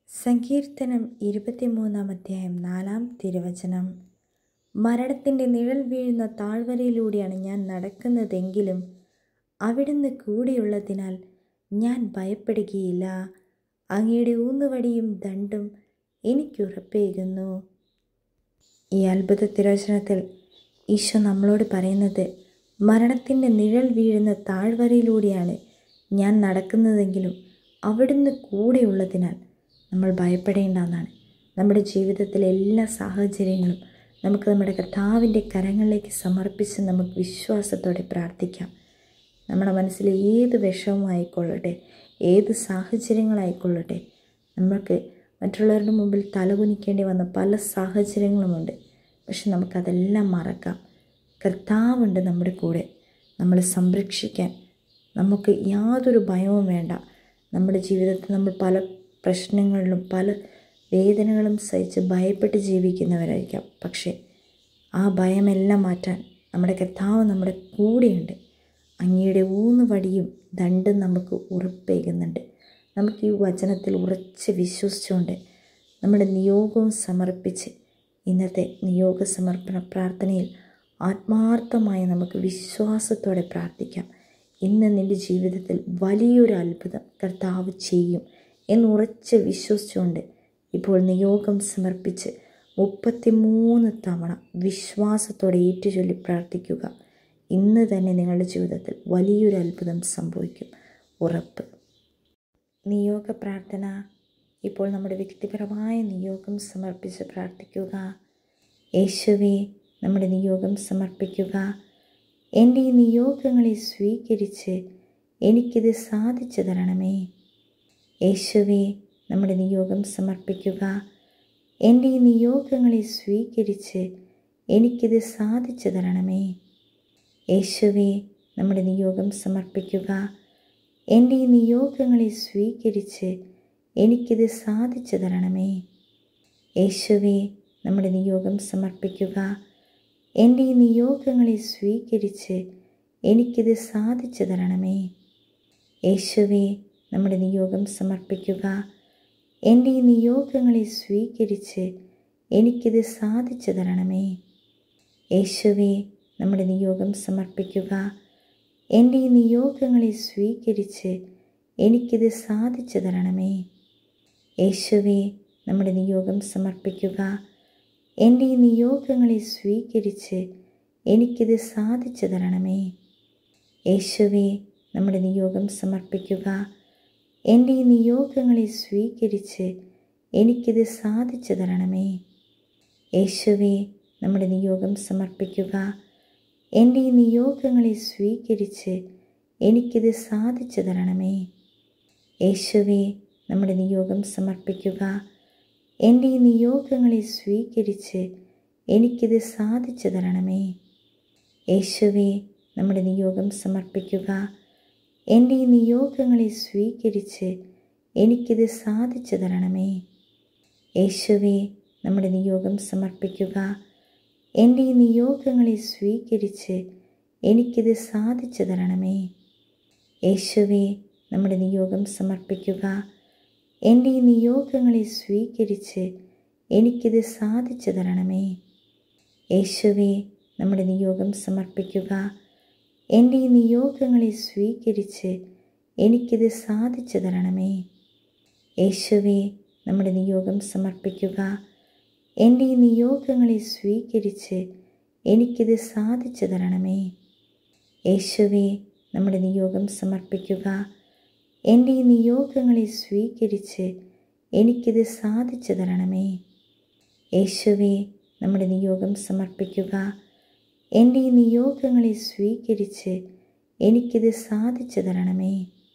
സങ്കീർത്തനം ഇരുപത്തിമൂന്നാം അധ്യായം നാലാം തിരുവചനം മരണത്തിൻ്റെ നിഴൽ വീഴുന്ന താഴ്വരയിലൂടെയാണ് ഞാൻ നടക്കുന്നതെങ്കിലും അവിടുന്ന് കൂടെയുള്ളതിനാൽ ഞാൻ ഭയപ്പെടുകയില്ല അങ്ങയുടെ ഊന്നുവടിയും ദണ്ടും എനിക്കുറപ്പേകുന്നു ഈ അത്ഭുത തിരുവചനത്തിൽ ഈശോ നമ്മളോട് പറയുന്നത് മരണത്തിൻ്റെ നിഴൽ വീഴുന്ന താഴ്വരയിലൂടെയാണ് ഞാൻ നടക്കുന്നതെങ്കിലും അവിടുന്ന് കൂടെയുള്ളതിനാൽ നമ്മൾ ഭയപ്പെടേണ്ട എന്നാണ് നമ്മുടെ ജീവിതത്തിലെ എല്ലാ സാഹചര്യങ്ങളും നമുക്ക് നമ്മുടെ കർത്താവിൻ്റെ കരങ്ങളിലേക്ക് സമർപ്പിച്ച് നമുക്ക് വിശ്വാസത്തോടെ പ്രാർത്ഥിക്കാം നമ്മുടെ മനസ്സിൽ ഏത് വിഷമമായിക്കൊള്ളട്ടെ ഏത് സാഹചര്യങ്ങളായിക്കൊള്ളട്ടെ നമ്മൾക്ക് മറ്റുള്ളവരുടെ മുമ്പിൽ തലകുനിക്കേണ്ടി വന്ന പല സാഹചര്യങ്ങളുമുണ്ട് പക്ഷെ നമുക്കതെല്ലാം മറക്കാം കർത്താവുണ്ട് നമ്മുടെ കൂടെ നമ്മളെ സംരക്ഷിക്കാൻ നമുക്ക് യാതൊരു ഭയവും വേണ്ട നമ്മുടെ ജീവിതത്തിൽ നമ്മൾ പല പ്രശ്നങ്ങളിലും പല വേദനകളും സഹിച്ച് ഭയപ്പെട്ട് ജീവിക്കുന്നവരായിരിക്കാം പക്ഷേ ആ ഭയമെല്ലാം മാറ്റാൻ നമ്മുടെ കർത്താവ് നമ്മുടെ കൂടെയുണ്ട് അങ്ങയുടെ ഊന്ന് വടിയും ദണ്ടും നമുക്ക് ഉറപ്പേകുന്നുണ്ട് നമുക്ക് ഈ വചനത്തിൽ ഉറച്ച് വിശ്വസിച്ചുകൊണ്ട് നമ്മുടെ നിയോഗവും സമർപ്പിച്ച് ഇന്നത്തെ നിയോഗ സമർപ്പണ പ്രാർത്ഥനയിൽ ആത്മാർത്ഥമായി നമുക്ക് വിശ്വാസത്തോടെ പ്രാർത്ഥിക്കാം ഇന്ന് നിൻ്റെ ജീവിതത്തിൽ വലിയൊരു അത്ഭുതം കർത്താവ് ചെയ്യും എന്നുറച്ച് വിശ്വസിച്ചുകൊണ്ട് ഇപ്പോൾ നിയോഗം സമർപ്പിച്ച് മുപ്പത്തിമൂന്ന് തവണ വിശ്വാസത്തോടെ ഏറ്റുചൊല്ലി പ്രാർത്ഥിക്കുക ഇന്ന് തന്നെ നിങ്ങളുടെ ജീവിതത്തിൽ വലിയൊരു അത്ഭുതം സംഭവിക്കും ഉറപ്പ് നിയോഗ പ്രാർത്ഥന ഇപ്പോൾ നമ്മുടെ വ്യക്തിപരമായ നിയോഗം സമർപ്പിച്ച് പ്രാർത്ഥിക്കുക യേശുവെ നമ്മുടെ നിയോഗം സമർപ്പിക്കുക എൻ്റെ ഈ നിയോഗങ്ങളെ സ്വീകരിച്ച് എനിക്കിത് സാധിച്ചു തരണമേ യേശുവെ നമ്മുടെ നിയോഗം സമർപ്പിക്കുക എൻ്റെ ഈ നിയോഗങ്ങളെ സ്വീകരിച്ച് എനിക്കിത് സാധിച്ചു തരണമേ യേശുവെ നമ്മുടെ നിയോഗം സമർപ്പിക്കുക എൻ്റെ ഈ നിയോഗങ്ങളെ സ്വീകരിച്ച് എനിക്കിത് സാധിച്ചു തരണമേ യേശുവെ നമ്മുടെ നിയോഗം സമർപ്പിക്കുക എൻ്റെ ഈ നിയോഗങ്ങളെ സ്വീകരിച്ച് എനിക്കിത് സാധിച്ചു തരണമേ യേശുവെ നമ്മുടെ നിയോഗം സമർപ്പിക്കുക എൻ്റെ ഈ നിയോഗങ്ങളെ സ്വീകരിച്ച് എനിക്കിത് സാധിച്ചു തരണമേ യേശുവെ നമ്മുടെ നിയോഗം സമർപ്പിക്കുക എൻ്റെ ഈ നിയോഗങ്ങളെ സ്വീകരിച്ച് എനിക്കിത് സാധിച്ചു തരണമേ യേശുവെ നമ്മുടെ നിയോഗം സമർപ്പിക്കുക എൻ്റെ ഈ നിയോഗങ്ങളെ സ്വീകരിച്ച് എനിക്കിത് സാധിച്ചു തരണമേ യേശുവെ നമ്മുടെ നിയോഗം സമർപ്പിക്കുക എൻ്റെ ഈ നിയോഗങ്ങളെ സ്വീകരിച്ച് എനിക്കിത് സാധിച്ചു തരണമേ യേശുവെ നമ്മുടെ നിയോഗം സമർപ്പിക്കുക എൻ്റെ ഈ നിയോഗങ്ങളെ സ്വീകരിച്ച് എനിക്കിത് സാധിച്ചു തരണമേ യേശുവെ നമ്മുടെ നിയോഗം സമർപ്പിക്കുക എൻ്റെ ഈ നിയോഗങ്ങളെ സ്വീകരിച്ച് എനിക്കിത് സാധിച്ചു തരണമേ യേശുവെ നമ്മുടെ നിയോഗം സമർപ്പിക്കുക എൻ്റെ ഈ നിയോഗങ്ങളെ സ്വീകരിച്ച് എനിക്കിത് സാധിച്ചു തരണമേ യേശുവെ നമ്മുടെ നിയോഗം സമർപ്പിക്കുക എൻ്റെ ഈ നിയോഗങ്ങളെ സ്വീകരിച്ച് എനിക്കിത് സാധിച്ചു തരണമേ യേശുവെ നമ്മുടെ നിയോഗം സമർപ്പിക്കുക എൻ്റെ ഈ നിയോഗങ്ങളെ സ്വീകരിച്ച് എനിക്കിത് സാധിച്ചു തരണമേ യേശുവെ നമ്മുടെ നിയോഗം സമർപ്പിക്കുക എൻ്റെ ഈ നിയോഗങ്ങളെ സ്വീകരിച്ച് എനിക്കിത് സാധിച്ചു തരണമേ യേശുവെ നമ്മുടെ നിയോഗം സമർപ്പിക്കുക എൻ്റെ ഈ നിയോഗങ്ങളെ സ്വീകരിച്ച് എനിക്കിത് സാധിച്ചു തരണമേ യേശുവെ നമ്മുടെ നിയോഗം സമർപ്പിക്കുക എൻ്റെ ഈ നിയോഗങ്ങളെ സ്വീകരിച്ച് എനിക്കിത് സാധിച്ചു തരണമേ യേശുവെ നമ്മുടെ നിയോഗം സമർപ്പിക്കുക എൻ്റെ ഈ നിയോഗങ്ങളെ സ്വീകരിച്ച് എനിക്കിത് സാധിച്ചു തരണമേ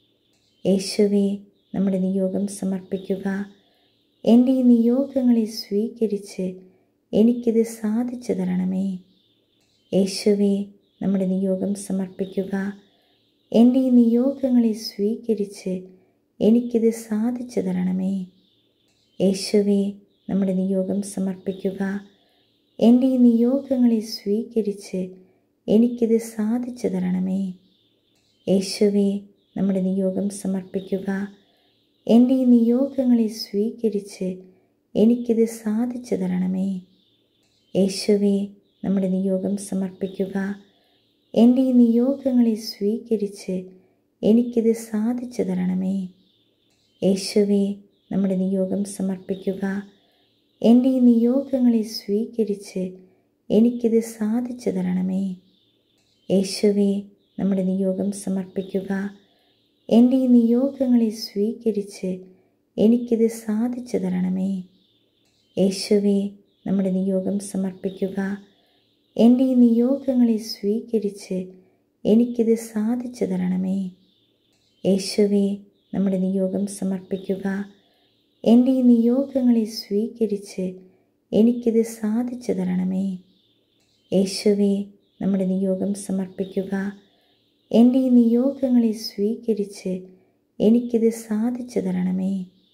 യേശുവെ നമ്മുടെ നിയോഗം സമർപ്പിക്കുക എൻ്റെ ഈ നിയോഗങ്ങളെ സ്വീകരിച്ച് എനിക്കിത് സാധിച്ചു തരണമേ യേശുവെ നമ്മുടെ നിയോഗം സമർപ്പിക്കുക എൻ്റെ ഈ നിയോഗങ്ങളെ സ്വീകരിച്ച് എനിക്കിത് സാധിച്ചു തരണമേ യേശുവെ നമ്മുടെ നിയോഗം സമർപ്പിക്കുക എൻ്റെ ഈ നിയോഗങ്ങളെ സ്വീകരിച്ച് എനിക്കിത് സാധിച്ചു തരണമേ യേശുവെ നമ്മുടെ നിയോഗം സമർപ്പിക്കുക എൻ്റെ ഈ നിയോഗങ്ങളെ സ്വീകരിച്ച് എനിക്കിത് സാധിച്ചു തരണമേ യേശുവേ നമ്മുടെ നിയോഗം സമർപ്പിക്കുക എൻ്റെ ഈ നിയോഗങ്ങളെ സ്വീകരിച്ച് എനിക്കിത് സാധിച്ചു തരണമേ യേശുവേ നമ്മുടെ നിയോഗം സമർപ്പിക്കുക എൻ്റെ ഈ നിയോഗങ്ങളെ സ്വീകരിച്ച് എനിക്കിത് സാധിച്ചു തരണമേ യേശുവേ നമ്മുടെ നിയോഗം സമർപ്പിക്കുക എൻ്റെ ഈ നിയോഗങ്ങളെ സ്വീകരിച്ച് എനിക്കിത് സാധിച്ചു തരണമേ യേശുവേ നമ്മുടെ നിയോഗം സമർപ്പിക്കുക എൻ്റെ ഈ നിയോഗങ്ങളെ സ്വീകരിച്ച് എനിക്കിത് സാധിച്ചു തരണമേ യേശുവേ നമ്മുടെ നിയോഗം സമർപ്പിക്കുക എൻ്റെ ഈ നിയോഗങ്ങളെ സ്വീകരിച്ച് എനിക്കിത് സാധിച്ചു തരണമേ യേശുവേ നമ്മുടെ നിയോഗം സമർപ്പിക്കുക എൻ്റെ ഈ നിയോഗങ്ങളെ സ്വീകരിച്ച് എനിക്കിത് സാധിച്ചു തരണമേ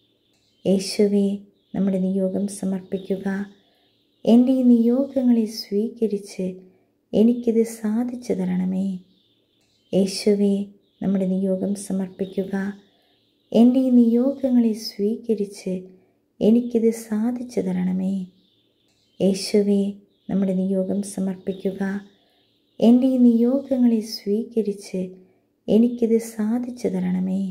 യേശുവേ നമ്മുടെ നിയോഗം സമർപ്പിക്കുക എൻ്റെ ഈ നിയോഗങ്ങളെ സ്വീകരിച്ച് എനിക്കിത് സാധിച്ചു തരണമേ യേശുവേ നമ്മുടെ നിയോഗം സമർപ്പിക്കുക എൻ്റെ ഈ നിയോഗങ്ങളെ സ്വീകരിച്ച് എനിക്കിത് സാധിച്ചു തരണമേ യേശുവേ നമ്മുടെ നിയോഗം സമർപ്പിക്കുക എൻ്റെ ഈ നിയോഗങ്ങളെ സ്വീകരിച്ച് എനിക്കിത് സാധിച്ചു തരണമേ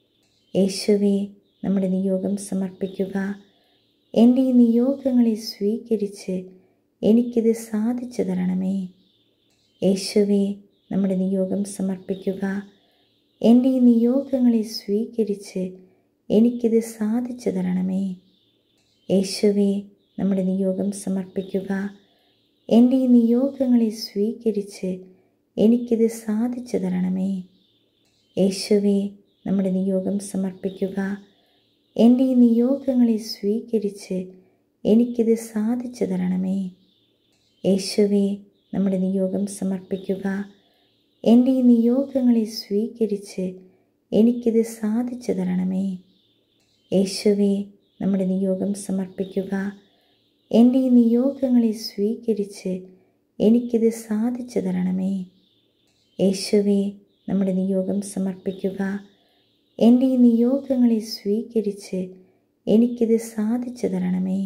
യേശുവേ നമ്മുടെ നിയോഗം സമർപ്പിക്കുക എൻ്റെ ഈ നിയോഗങ്ങളെ സ്വീകരിച്ച് എനിക്കിത് സാധിച്ചു തരണമേ യേശുവേ നമ്മുടെ നിയോഗം സമർപ്പിക്കുക എൻ്റെ ഈ നിയോഗങ്ങളെ സ്വീകരിച്ച് എനിക്കിത് സാധിച്ചു തരണമേ യേശുവേ നമ്മുടെ നിയോഗം സമർപ്പിക്കുക എൻ്റെ ഈ നിയോഗങ്ങളെ സ്വീകരിച്ച് എനിക്കിത് സാധിച്ചു തരണമേ യേശുവേ നമ്മുടെ നിയോഗം സമർപ്പിക്കുക എൻ്റെ ഈ നിയോഗങ്ങളെ സ്വീകരിച്ച് എനിക്കിത് സാധിച്ചു തരണമേ യേശുവേ നമ്മുടെ നിയോഗം സമർപ്പിക്കുക എൻ്റെ ഈ നിയോഗങ്ങളെ സ്വീകരിച്ച് എനിക്കിത് സാധിച്ചു തരണമേ യേശുവേ നമ്മുടെ നിയോഗം സമർപ്പിക്കുക എൻ്റെ ഈ നിയോഗങ്ങളെ സ്വീകരിച്ച് എനിക്കിത് സാധിച്ചു തരണമേ യേശുവേ നമ്മുടെ നിയോഗം സമർപ്പിക്കുക എൻ്റെ ഈ നിയോഗങ്ങളെ സ്വീകരിച്ച് എനിക്കിത് സാധിച്ചു തരണമേ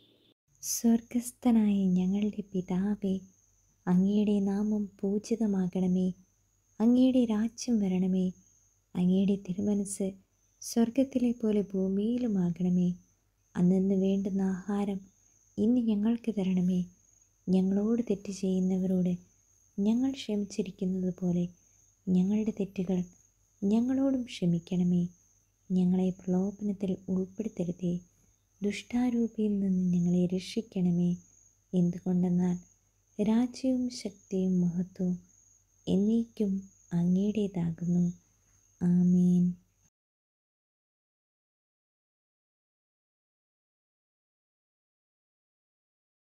സ്വർഗസ്ഥനായ ഞങ്ങളുടെ പിതാവേ അങ്ങയുടെ നാമം പൂജിതമാകണമേ അങ്ങയുടെ രാജ്യം വരണമേ അങ്ങയുടെ തിരുമനസ് സ്വർഗത്തിലെ പോലെ ഭൂമിയിലുമാകണമേ അന്നു വേണ്ടുന്ന ആഹാരം ഇന്ന് ഞങ്ങൾക്ക് തരണമേ ഞങ്ങളോട് തെറ്റ് ചെയ്യുന്നവരോട് ഞങ്ങൾ ക്ഷമിച്ചിരിക്കുന്നത് പോലെ ഞങ്ങളുടെ തെറ്റുകൾ ഞങ്ങളോടും ക്ഷമിക്കണമേ ഞങ്ങളെ പ്രലോഭനത്തിൽ ഉൾപ്പെടുത്തരുതേ ദുഷ്ടാരൂപിയിൽ നിന്ന് ഞങ്ങളെ രക്ഷിക്കണമേ എന്തുകൊണ്ടെന്നാൽ രാജ്യവും ശക്തിയും മഹത്വവും എന്നേക്കും അങ്ങയുടേതാകുന്നു ആമേൻ